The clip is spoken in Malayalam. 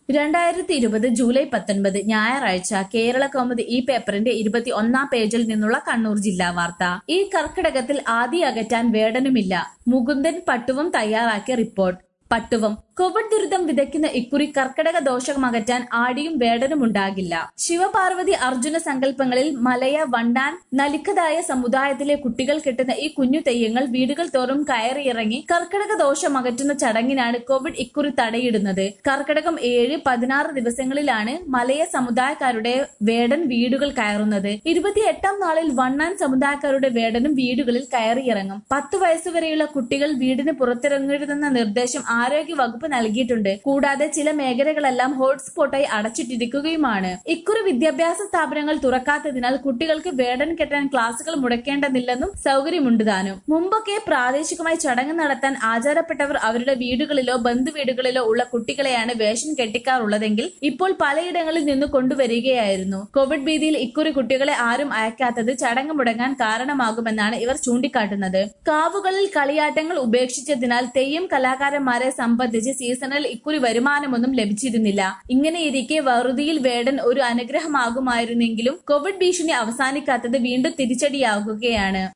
രണ്ടായിരത്തി ഇരുപത് ജൂലൈ പത്തൊൻപത് ഞായറാഴ്ച കേരള കൗമുദി ഈ പേപ്പറിന്റെ ഇരുപത്തി ഒന്നാം പേജിൽ നിന്നുള്ള കണ്ണൂർ ജില്ലാ വാർത്ത ഈ കർക്കിടകത്തിൽ ആദി അകറ്റാൻ വേടനുമില്ല മുകുന്ദൻ പട്ടുവും തയ്യാറാക്കിയ റിപ്പോർട്ട് പട്ടുവം കോവിഡ് ദുരിതം വിതയ്ക്കുന്ന ഇക്കുറി കർക്കിടക ദോഷം അകറ്റാൻ ആടിയും വേടനും ഉണ്ടാകില്ല ശിവപാർവതി അർജുന സങ്കല്പങ്ങളിൽ മലയ വണ്ടാൻ നലിക്കതായ സമുദായത്തിലെ കുട്ടികൾ കെട്ടുന്ന ഈ കുഞ്ഞു തെയ്യങ്ങൾ വീടുകൾ തോറും കയറിയിറങ്ങി കർക്കിടക ദോഷം അകറ്റുന്ന ചടങ്ങിനാണ് കോവിഡ് ഇക്കുറി തടയിടുന്നത് കർക്കിടകം ഏഴ് പതിനാറ് ദിവസങ്ങളിലാണ് മലയ സമുദായക്കാരുടെ വേടൻ വീടുകൾ കയറുന്നത് ഇരുപത്തിയെട്ടാം നാളിൽ വണ്ണാൻ സമുദായക്കാരുടെ വേടനും വീടുകളിൽ കയറിയിറങ്ങും പത്ത് വയസ്സുവരെയുള്ള കുട്ടികൾ വീടിന് പുറത്തിറങ്ങരുതെന്ന നിർദ്ദേശം ആരോഗ്യ വകുപ്പ് നൽകിയിട്ടുണ്ട് കൂടാതെ ചില മേഖലകളെല്ലാം ഹോട്ട്സ്പോട്ടായി അടച്ചിട്ടിരിക്കുകയുമാണ് ഇക്കുറി വിദ്യാഭ്യാസ സ്ഥാപനങ്ങൾ തുറക്കാത്തതിനാൽ കുട്ടികൾക്ക് വേടൻ കെട്ടാൻ ക്ലാസുകൾ മുടക്കേണ്ടതില്ലെന്നും സൗകര്യമുണ്ട് താനും മുമ്പൊക്കെ പ്രാദേശികമായി ചടങ്ങ് നടത്താൻ ആചാരപ്പെട്ടവർ അവരുടെ വീടുകളിലോ ബന്ധുവീടുകളിലോ ഉള്ള കുട്ടികളെയാണ് വേഷം കെട്ടിക്കാറുള്ളതെങ്കിൽ ഇപ്പോൾ പലയിടങ്ങളിൽ നിന്ന് കൊണ്ടുവരികയായിരുന്നു കോവിഡ് ഭീതിയിൽ ഇക്കുറി കുട്ടികളെ ആരും അയക്കാത്തത് ചടങ്ങ് മുടങ്ങാൻ കാരണമാകുമെന്നാണ് ഇവർ ചൂണ്ടിക്കാട്ടുന്നത് കാവുകളിൽ കളിയാട്ടങ്ങൾ ഉപേക്ഷിച്ചതിനാൽ തെയ്യം കലാകാരന്മാരെ സംബന്ധിച്ച് സീസണിൽ ഇക്കുറി വരുമാനമൊന്നും ലഭിച്ചിരുന്നില്ല ഇങ്ങനെയിരിക്കെ വറുതിയിൽ വേടൻ ഒരു അനുഗ്രഹമാകുമായിരുന്നെങ്കിലും കോവിഡ് ഭീഷണി അവസാനിക്കാത്തത് വീണ്ടും തിരിച്ചടിയാകുകയാണ്